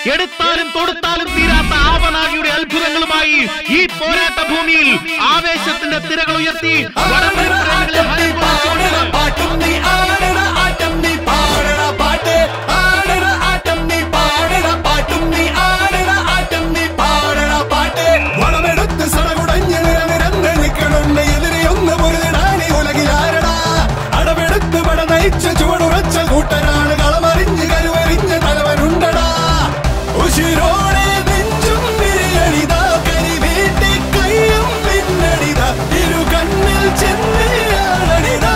എടുത്താലും തൊടുത്താലും തീരാത്ത ആവനാഴിയുടെ അത്ഭുതങ്ങളുമായി ഈ പോരാട്ട ഭൂമിയിൽ ആവേശത്തിന്റെ തിരകൾ ഉയർത്തി വടംവലി പ്രേമികളെ ഹരികൊള്ളിച്ചുകൊണ്ട് പാട്ടും നീ ആടണ ആട്ടം നീ പാടണ പാട്ട് ആടണ ആട്ടം നീ പാടണ പാട്ടും നീ ആടണ ആട്ടം നീ പാടണ പാട്ട് വളമെടുത്ത് സടകുടഞ്ഞ് നിരനിരന്ന് നിൽക്കണുണ്ട് എതിരെ ഒന്ന് പൊരുതിടാനി ഉലകിലാരടാ അടവെടുത്ത് പട നയിച്ച ചുവടുറച്ച കൂട്ടരാണ് കളമറിഞ്ഞ് കരുവറിഞ്ഞ് തലവനുണ്ടടാ ഉശിരോടെ നെഞ്ചും വിരിയണിതാ കരി വീട്ടി കയ്യും പിന്നണിതാ ഇരു കണ്ണിൽ ചെന്നിയാടണിതാ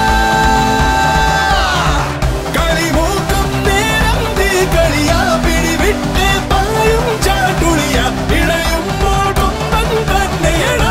കളിമൂക്കും നേരം തീ കളിയാ പിടിവിട്ട് പായും ചാട്ടുളിയ ഇടയുമ്പോൾ കൊമ്പൻ തന്നെയടാ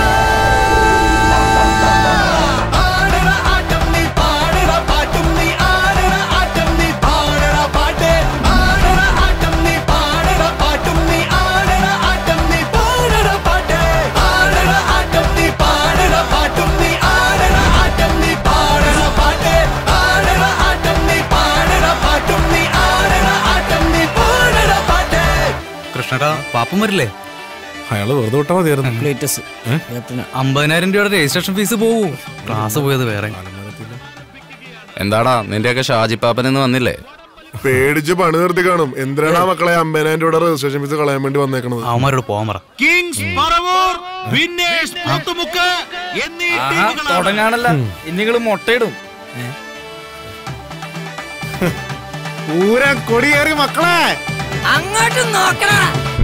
ആടണ ആട്ടം നീ പാടണ പാട്ടും നീ ആടണ ആട്ടം നീ പാടണ പാട്ട് ആടണ ആട്ടം നീ പാടണ പാട്ടും നീ ആടണ ആട്ടം നീ പാടണ പാട്ട് ആടണ ആട്ടം നീ പാടണ പാട്ടും നീ ആടണ ആട്ടം നീ പാടണ പാട്ട് ആടണ ആട്ടം നീ പാടണ പാട്ടും നീ ആടണ ആട്ടം നീ പാടണ പാട്ട് കൃഷ്ണടാ പാപ്പം വരില്ലേ അയാള് വെറുതെ വിട്ടാ മതിയായിരുന്നു ലേറ്റസ്റ്റ് ക്യാപ്റ്റന് അമ്പതിനായിരം രൂപയുടെ രജിസ്ട്രേഷൻ ഫീസ് പോവൂ ക്ലാസ് പോയത് വേറെ എന്താടാ നിന്റെയൊക്കെ ഷാജിപ്പാപ്പനെന്ന് വന്നില്ലേ പേടിച്ച് പണി നിർത്തി കാണും എന്തിനാണ് ആ മക്കളെ അമ്പതിനായിരം രൂപയുടെ രജിസ്ട്രേഷൻ ഫീസ് കളയാൻ വേണ്ടി വന്നേക്കണത് അവന്മാരോട് പോവാൻ പറ കിങ്സ് പറവൂർ വിന്നേഴ്സ് പോത്തുമുക്ക് എന്നീ ടീമുകളാണ് തുടങ്ങാണല്ല ഇനിങ്ങള് മുട്ടയിടും പൂരം കൊടിയേറി മക്കളെ അങ്ങോട്ട് നോക്കണ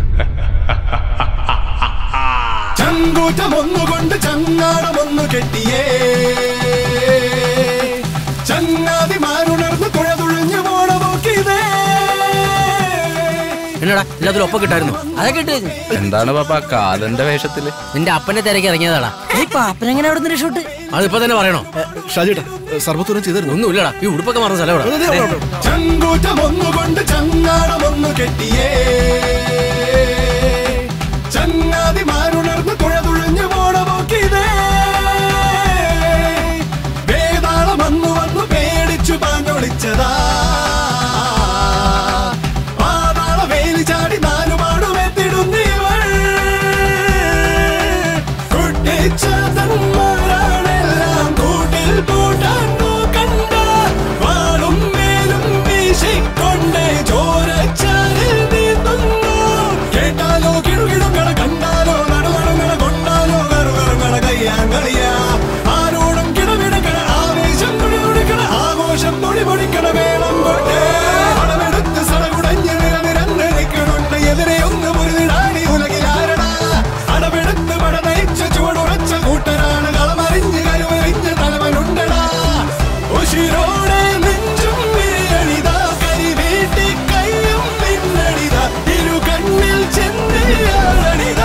ചങ്കൂറ്റം ഒന്നുകൊണ്ട് ചങ്ങാടമൊന്നു കെട്ടിയേ ചങ്ങാതിമാരുണർന്ന് തുഴതുഴഞ്ഞു പോണ നോക്കിയതേ എന്നടാ എല്ലാത്തിലും ഒപ്പം കിട്ടായിരുന്നു അതൊക്കെ ഇട്ട് എന്താണ് പാപ്പ കാലന്റെ വേഷത്തില് നിന്റെ അപ്പനെ തിരക്കി ഇറങ്ങിയതാടാ പാപ്പനെങ്ങനെ അവിടെ നിന്ന് രക്ഷോട്ട് അതിപ്പോ തന്നെ പറയണോ ഷാജിട്ടാ സർബത്തൂരം ചെയ്തിരുന്നു ഒന്നുമില്ലടാ ഈ ഉടുപ്പൊക്കെ മാറുന്ന സ്ഥലം ചങ്കൂറ്റം ഒന്നുകൊണ്ട് ചങ്ങാടമൊന്നു കെട്ടിയേ ചങ്ങാതിമാരുണർന്ന് തുഴതുഴഞ്ഞു പോണ നോക്കിയതേ വേതാളം വന്നു വന്നു പേടിച്ചു പാഞ്ഞൊളിച്ചതാ പാതാള വേലി ചാടി നാലുപാടുമെത്തിടുന്നീവൾ കുട്ടിച്ചതന്മാരാണെല്ലാം കൂട്ടിൽ പൂട്ടാൻ നോക്കണ്ട വാളും മേലും വീശിക്കൊണ്ട് ചോരച്ചാലിൽ നീന്തുന്നു കേട്ടാലോ കിടുകിടുങ്ങള കണ്ടാലോ നടുവടുങ്ങള കൊണ്ടാലോ കറുകറുങ്ങള കയ്യാങ്കളിയാ ആരോടും കിടവിടക്കണ ആവേശം തുടി തുടിക്കണ ആഘോഷം തുടി പൊടിക്കണ വേളം കൊണ്ട് പണമെടുത്ത് സടകുടഞ്ഞ് നിരനിരന്ന് നിൽക്കണുണ്ട് എതിരെ ഒന്ന് മുരുതിടാണി ഉലകിലാരണ അടവെടുത്ത് പട നയിച്ച ചുവടുറച്ച കൂട്ടരാണ് കളമറിഞ്ഞ് കരുവറിഞ്ഞ് തലവനുണ്ടടാ ഉശിരോടെ നെഞ്ചും വിരിയണിതാ കരി വീട്ടി കയ്യും പിന്നണിതാ ഇരു കണ്ണിൽ ചെന്നിയാളണിതാ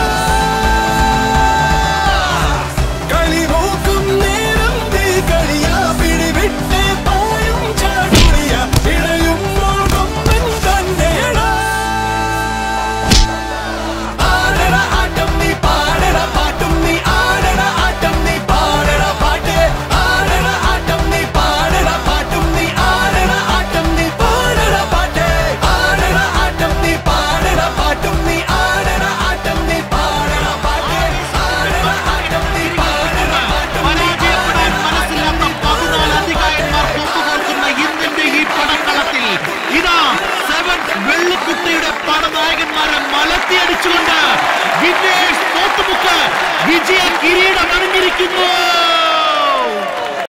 കളിമൂക്കും നേരം തീ കളിയാ പിടിവിട്ട് പായും ചാടുളിയ ഇടയുമ്പോൾ കൊമ്പൻ തന്നെയടാ ആടണ ആട്ടം നീ പാടണ പാട്ടും നീ ആടണ ആട്ടം നീ പാടണ പാട്ട് ആടണ ആട്ടം നീ പാടണ പാട്ടും നീ ആടണ ആട്ടം നീ പാടണ പാട്ട് ആടണ ആട്ടം നീ പാടണ പാട്ടും നീ ആടണ ആട്ടം നീ പാടണ പാട്ട് ആടണ ആട്ടം നീ പാടണ പാട്ടും പരാജയപ്പെടാൻ മനസ്സില്ലാത്ത പതിനാല് അധികായന്മാർ കൊമ്പുകോർക്കുന്ന ഇന്നിന്റെ ഈ പടക്കളത്തിൽ ഇതാ സെവൻ വെള്ളിക്കുട്ടിയുടെ പടനായകന്മാരെ മലത്തിയടിച്ചുകൊണ്ട് വിന്നേഴ്സ് പോത്തുമുക്ക് വിജയ കിരീടം അണിഞ്ഞിരിക്കുന്നു